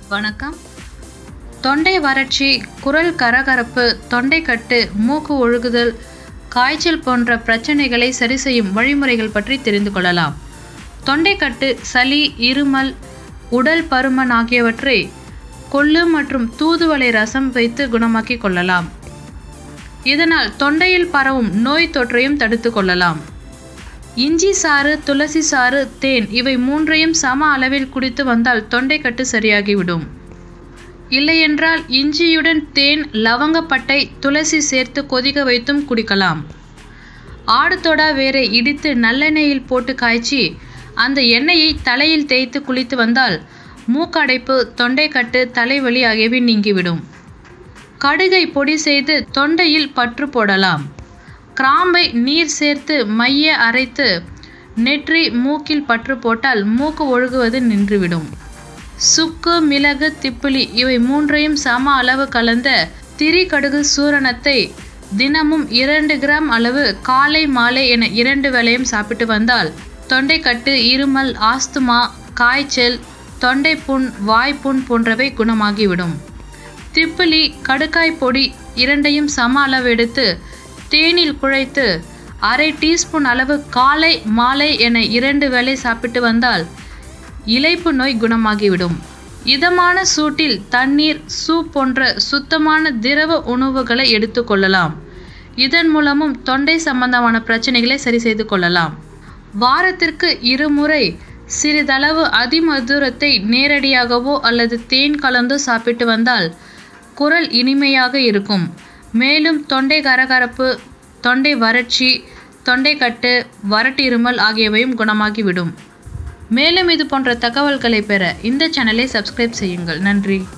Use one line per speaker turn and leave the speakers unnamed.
வணக்கம் தொண்டை வறட்சி குரல் கரகரப்பு தொண்டைக்கட்டு மூக்கு ஒழுகுதல் காய்ச்சல் போன்ற பிரச்சனைகளை சரி செய்யும் வழிமுறைகள் பற்றி தெரிந்து கொள்ளலாம் தொண்டைக்கட்டு சளி இருமல் உடல் பருமன் ஆகியவற்றை கொள்ளு மற்றும் தூதுவளை ரசம் வைத்து குணமாக்கிக் கொள்ளலாம் இதனால் தொண்டையில் பரவும் நோய் தொற்றையும் தடுத்து கொள்ளலாம் இஞ்சி சாறு துளசி சாறு தேன் இவை மூன்றையும் சம அளவில் குடித்து வந்தால் தொண்டைக்கட்டு சரியாகிவிடும் இல்லையென்றால் இஞ்சியுடன் தேன் லவங்கப்பட்டை துளசி சேர்த்து கொதிக்க வைத்தும் குடிக்கலாம் ஆடுதொடா வேரை இடித்து நல்லெண்ணெயில் போட்டு காய்ச்சி அந்த எண்ணெயை தலையில் தேய்த்து குளித்து வந்தால் மூக்கடைப்பு தொண்டைக்கட்டு தலைவலி ஆகியவை நீங்கிவிடும் கடுகை பொடி செய்து தொண்டையில் பற்று போடலாம் கிராம்பை நீர் சேர்த்து மைய அரைத்து நெற்றி மூக்கில் பற்று போட்டால் மூக்கு ஒழுகுவது நின்றுவிடும் சுக்கு மிளகு திப்பிலி இவை மூன்றையும் சம அளவு கலந்த திரி கடுகு சூரணத்தை தினமும் இரண்டு கிராம் அளவு காலை மாலை என இரண்டு வேளையும் சாப்பிட்டு வந்தால் தொண்டைக்கட்டு இருமல் ஆஸ்துமா காய்ச்சல் தொண்டைப்புண் வாய்ப்புண் போன்றவை குணமாகிவிடும் திப்பிலி கடுக்காய் பொடி இரண்டையும் சம அளவு எடுத்து தேனில் குழைத்து அரை டீஸ்பூன் அளவு காலை மாலை என இரண்டு வேளை சாப்பிட்டு வந்தால் இலைப்பு நோய் குணமாகிவிடும் இதமான சூட்டில் தண்ணீர் சூப் போன்ற சுத்தமான திரவ உணவுகளை எடுத்துக்கொள்ளலாம் இதன் மூலமும் தொண்டை சம்பந்தமான பிரச்சனைகளை சரி செய்து கொள்ளலாம் வாரத்திற்கு இருமுறை சிறிதளவு அதிமதுரத்தை நேரடியாகவோ அல்லது தேன் கலந்தோ சாப்பிட்டு வந்தால் குரல் இனிமையாக இருக்கும் மேலும் தொண்டை கரகரப்பு தொண்டை வறட்சி தொண்டைக்கட்டு வறட்டு இருமல் ஆகியவையும் குணமாகிவிடும் மேலும் இது போன்ற தகவல்களை பெற இந்த சேனலை சப்ஸ்கிரைப் செய்யுங்கள் நன்றி